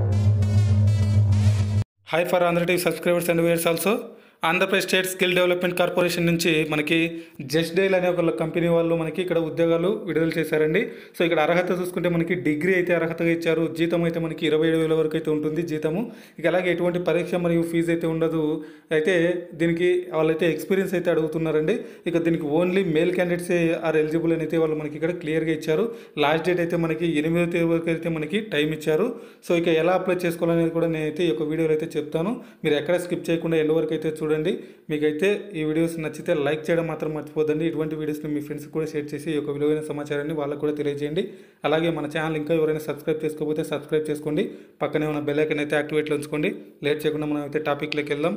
hi for Andhra TV subscribers and viewers also Andhra Pradesh state skill development corporation నుంచి మనకి just dial అనే ఒక company వాళ్ళు మనకి ఇక్కడ ఉద్యోగాలు విడుదల చేశారండి సో ఇక్కడ అర్హత చూసుకుంటే మనకి డిగ్రీ అయితే అర్హతగా ఇచ్చారు జీతం అయితే మనకి ఇరవై ఏడు వేల వరకు అయితే ఉంటుంది జీతము ఇక అలాగే ఎటువంటి పరీక్ష మరియు ఫీజు అయితే ఉండదు అయితే దీనికి వాళ్ళైతే ఎక్స్పీరియన్స్ అయితే అడుగుతున్నారండి ఇక దీనికి only male candidates are eligible అని అయితే వాళ్ళు మనకి ఇక్కడ క్లియర్గా ఇచ్చారు లాస్ట్ డేట్ అయితే మనకి ఎనిమిదో తేదీ వరకు అయితే మనకి టైం ఇచ్చారు సో ఇక ఎలా అప్లై చేసుకోవాలనేది కూడా నేనైతే ఈ యొక్క వీడియోలో అయితే చెప్తాను మీరు ఎక్కడ స్కిప్ చేయకుండా ఎండ్ వరకు అయితే చూడండి మీకైతే ఈ వీడియోస్ నచ్చితే లైక్ చేయడం మాత్రం మర్చిపోదండి ఇటువంటి వీడియోస్ని మీ ఫ్రెండ్స్ కూడా షేర్ చేసి ఈ యొక్క విలువైన సమాచారాన్ని వాళ్ళకు కూడా తెలియజేయండి అలాగే మన ఛానల్ ఇంకా ఎవరైనా సబ్స్క్రైబ్ చేసుకోకపోతే సబ్స్క్రైబ్ చేసుకోండి పక్కనే ఉన్న బెల్ ఐకన్ అయితే యాక్టివేట్లో ఉంచుకోండి లేట్ చేయకుండా మనం అయితే టాపిక్లోకి వెళ్దాం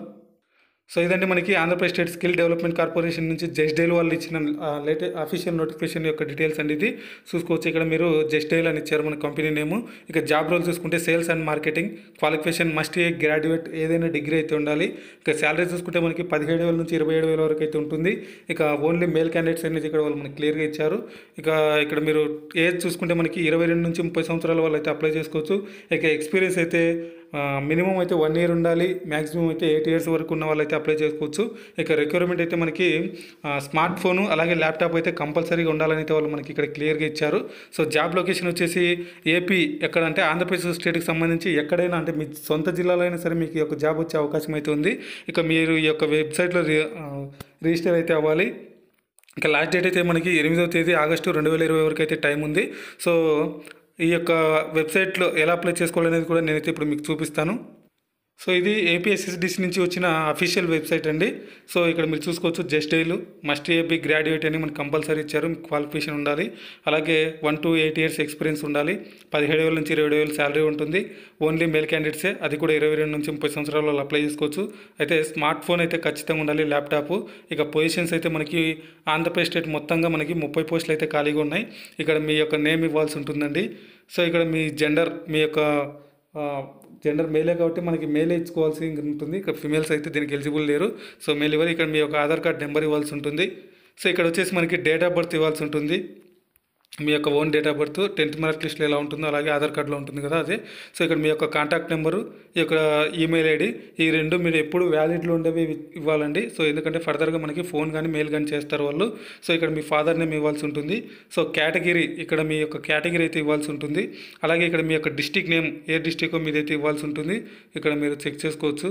సో ఇదండి మనకి Andhra Pradesh state skill development corporation నుంచి జస్ట్ డైల్ వాళ్ళు ఇచ్చిన లేటెస్ట్ అఫీషియల్ నోటిఫికేషన్ యొక్క డీటెయిల్స్ అండి ఇది చూసుకోవచ్చు ఇక్కడ మీరు జస్ట్ డైల్ అని ఇచ్చారు మన కంపెనీ నేము ఇక జాబ్ రోల్ చూసుకుంటే sales and marketing qualification must a graduate ఏదైనా డిగ్రీ అయితే ఉండాలి ఇక శాలరీ చూసుకుంటే మనకి పదిహేడు వేల నుంచి ఇరవై ఏడు వేల వరకు అయితే ఉంటుంది ఇక ఓన్లీ మేల్ క్యాండిడేట్స్ అనేది ఇక్కడ వాళ్ళు మనకి క్లియర్గా ఇచ్చారు ఇక ఇక్కడ మీరు ఏజ్ చూసుకుంటే మనకి ఇరవై రెండు నుంచి ముప్పై సంవత్సరాల వాళ్ళు అయితే అప్లై చేసుకోవచ్చు ఇక ఎక్స్పీరియన్స్ అయితే మినిమం అయితే వన్ ఇయర్ ఉండాలి మ్యాక్సిమం అయితే ఎయిట్ ఇయర్స్ వరకు ఉన్న వాళ్ళు అయితే అప్లై చేసుకోవచ్చు ఇక రిక్వైర్మెంట్ అయితే మనకి స్మార్ట్ ఫోను అలాగే ల్యాప్టాప్ అయితే కంపల్సరీగా ఉండాలని అయితే వాళ్ళు మనకి ఇక్కడ క్లియర్గా ఇచ్చారు సో జాబ్ లొకేషన్ వచ్చేసి ఏపీ ఎక్కడ అంటే ఆంధ్రప్రదేశ్ స్టేట్కి సంబంధించి ఎక్కడైనా అంటే మీ సొంత జిల్లాలో అయినా సరే మీకు ఈ యొక్క జాబ్ వచ్చే అవకాశం అయితే ఉంది ఇక మీరు ఈ యొక్క వెబ్సైట్లో రి- ఆ, రిజిస్టర్ అయితే అవ్వాలి ఇంకా లాస్ట్ డేట్ అయితే మనకి ఎనిమిదవ తేదీ ఆగస్టు రెండు వేల ఇరవై వరకు అయితే టైం ఉంది సో ఈ యొక్క వెబ్సైట్లో ఎలా అప్లై చేసుకోవాలనేది కూడా నేనైతే ఇప్పుడు మీకు చూపిస్తాను సో ఇది ఏపీఎస్ఎస్డిసి నుంచి వచ్చిన అఫీషియల్ వెబ్సైట్ అండి సో ఇక్కడ మీరు చూసుకోవచ్చు జస్ట్ డైలు మస్ట్ ఏబీ గ్రాడ్యుయేట్ అని మనకు కంపల్సరీ ఇచ్చారు మీకు క్వాలిఫికేషన్ ఉండాలి అలాగే one to eight years experience ఉండాలి పదిహేడు వేల నుంచి ఇరవై వేలు శాలరీ ఉంటుంది ఓన్లీ మేల్ క్యాండిడేట్సే అది కూడా ఇరవై రెండు నుంచి ముప్పై సంవత్సరాల వాళ్ళు అప్లై చేసుకోవచ్చు అయితే స్మార్ట్ ఫోన్ అయితే ఖచ్చితంగా ఉండాలి ల్యాప్టాప్ ఇక పొజిషన్స్ అయితే మనకి ఆంధ్రప్రదేశ్ స్టేట్ మొత్తంగా మనకి ముప్పై పోస్టులు అయితే ఖాళీగా ఉన్నాయి ఇక్కడ మీ యొక్క నేమ్ ఇవ్వాల్సి ఉంటుందండి సో ఇక్కడ మీ జెండర్ మీ యొక్క జెండర్ మేలే కాబట్టి మనకి మేలే ఇచ్చుకోవాల్సి ఉంటుంది ఇక్కడ ఫిమేల్స్ అయితే దీనికి ఎలిజిబుల్ లేరు సో మేల్ ఇవ్వాలి ఇక్కడ మీ యొక్క ఆధార్ కార్డ్ నెంబర్ ఇవ్వాల్సి ఉంటుంది సో ఇక్కడ వచ్చేసి మనకి డేట్ ఆఫ్ బర్త్ ఇవ్వాల్సి ఉంటుంది మీ యొక్క own date of birth tenth mark లిస్ట్లో ఎలా ఉంటుందో అలాగే ఆధార్ కార్డులో ఉంటుంది కదా అదే సో ఇక్కడ మీ యొక్క కాంటాక్ట్ నెంబరు ఈ యొక్క ఈమెయిల్ ఐడి ఈ రెండు మీరు ఎప్పుడు వ్యాలిడ్లో ఉండేవి ఇవ్వాలండి సో ఎందుకంటే ఫర్దర్గా మనకి ఫోన్ కానీ మెయిల్ కానీ చేస్తారు వాళ్ళు సో ఇక్కడ మీ ఫాదర్ నేమ్ ఇవ్వాల్సి ఉంటుంది సో కేటగిరీ ఇక్కడ మీ యొక్క కేటగిరీ అయితే ఇవ్వాల్సి ఉంటుంది అలాగే ఇక్కడ మీ యొక్క డిస్టిక్ నేమ్ ఏ డిస్టిక్ మీదైతే ఇవ్వాల్సి ఉంటుంది ఇక్కడ మీరు చెక్ చేసుకోవచ్చు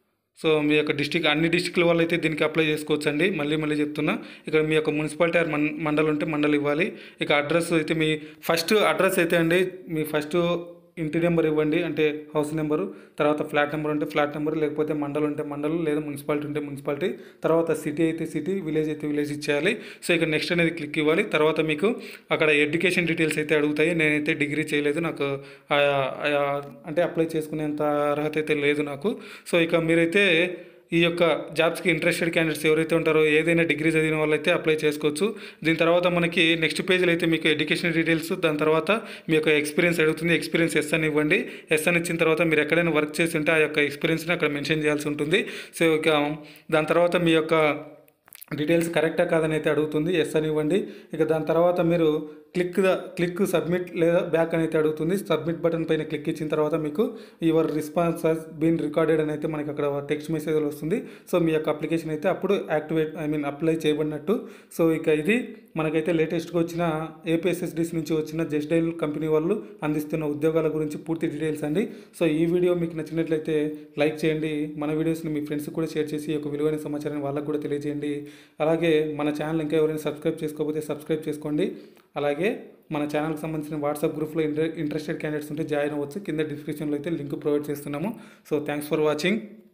సో మీ యొక్క డిస్టిక్ అన్ని డిస్టిక్ల వాళ్ళు అయితే దీనికి అప్లై చేసుకోవచ్చు అండి మళ్ళీ మళ్ళీ చెప్తున్నా ఇక్కడ మీ యొక్క మున్సిపాలిటీ ఆర్ మన్ మండలం ఉంటే మండలం ఇవ్వాలి ఇక అడ్రస్ అయితే మీ ఫస్ట్ అడ్రస్ అయితే అండి మీ ఫస్ట్ ఇంటి నెంబర్ ఇవ్వండి అంటే హౌస్ నెంబరు తర్వాత ఫ్లాట్ నెంబర్ ఉంటే ఫ్లాట్ నెంబర్ లేకపోతే మండలం ఉంటే మండలం లేదా మున్సిపాలిటీ ఉంటే మున్సిపాలిటీ తర్వాత సిటీ అయితే సిటీ విలేజ్ అయితే విలేజ్ ఇచ్చేయాలి సో ఇక్కడ నెక్స్ట్ అనేది క్లిక్ ఇవ్వాలి తర్వాత మీకు అక్కడ ఎడ్యుకేషన్ డీటెయిల్స్ అయితే అడుగుతాయి నేనైతే డిగ్రీ చేయలేదు నాకు ఆ- ఆ- అంటే అప్లై చేసుకునేంత అర్హత అయితే లేదు నాకు సో ఇక మీరైతే ఈ యొక్క జాబ్స్కి ఇంట్రెస్టెడ్ క్యాండిడేట్స్ ఎవరైతే ఉంటారో ఏదైనా డిగ్రీ చదివిన వాళ్ళైతే అప్లై చేసుకోవచ్చు దీని తర్వాత మనకి నెక్స్ట్ పేజ్లో అయితే మీకు ఎడ్యుకేషన్ డీటెయిల్స్ దాని తర్వాత మీ యొక్క ఎక్స్పీరియన్స్ అడుగుతుంది ఎక్స్పీరియన్స్ ఎస్ అని ఇవ్వండి ఎస్ అని ఇచ్చిన తర్వాత మీరు ఎక్కడైనా వర్క్ చేసి ఉంటే ఆ యొక్క ఎక్స్పీరియన్స్ని అక్కడ మెన్షన్ చేయాల్సి ఉంటుంది సో ఇక దాని తర్వాత మీ యొక్క డీటెయిల్స్ కరెక్టా కాదని అయితే అడుగుతుంది ఎస్ అని ఇవ్వండి ఇక దాని తర్వాత మీరు క్లిక్ ద క్లిక్ సబ్మిట్ లేదా బ్యాక్ అని అయితే అడుగుతుంది సబ్మిట్ బటన్ పైన క్లిక్ ఇచ్చిన తర్వాత మీకు your response has been recorded అని అయితే మనకి అక్కడ టెక్స్ట్ మెసేజ్ వస్తుంది సో మీ యొక్క అప్లికేషన్ అయితే అప్పుడు యాక్టివేట్ ఐ మీన్ అప్లై చేయబడినట్టు సో ఇక ఇది మనకైతే లేటెస్ట్గా వచ్చిన ఏపీఎస్ఎస్డిస్ నుంచి వచ్చిన జస్ట్ డైల్ కంపెనీ వాళ్ళు అందిస్తున్న ఉద్యోగాల గురించి పూర్తి డీటెయిల్స్ అండి సో ఈ వీడియో మీకు నచ్చినట్లయితే లైక్ చేయండి మన వీడియోస్ని మీ ఫ్రెండ్స్కి కూడా షేర్ చేసి ఈ యొక్క విలువైన సమాచారాన్ని వాళ్ళకు కూడా తెలియజేయండి అలాగే మన ఛానల్ ఇంకా ఎవరైనా సబ్స్క్రైబ్ చేసుకోకపోతే సబ్స్క్రైబ్ చేసుకోండి అలాగే మన ఛానల్కి సంబంధించిన వాట్సాప్ గ్రూప్లో ఇంట్రె ఇంట్రెస్టెడ్ క్యాండిడేట్స్ ఉంటే జాయిన్ అవ్వచ్చు కింద డిస్క్రిప్షన్లో అయితే లింక్ ప్రొవైడ్ చేస్తున్నాము సో థ్యాంక్స్ ఫర్ వాచింగ్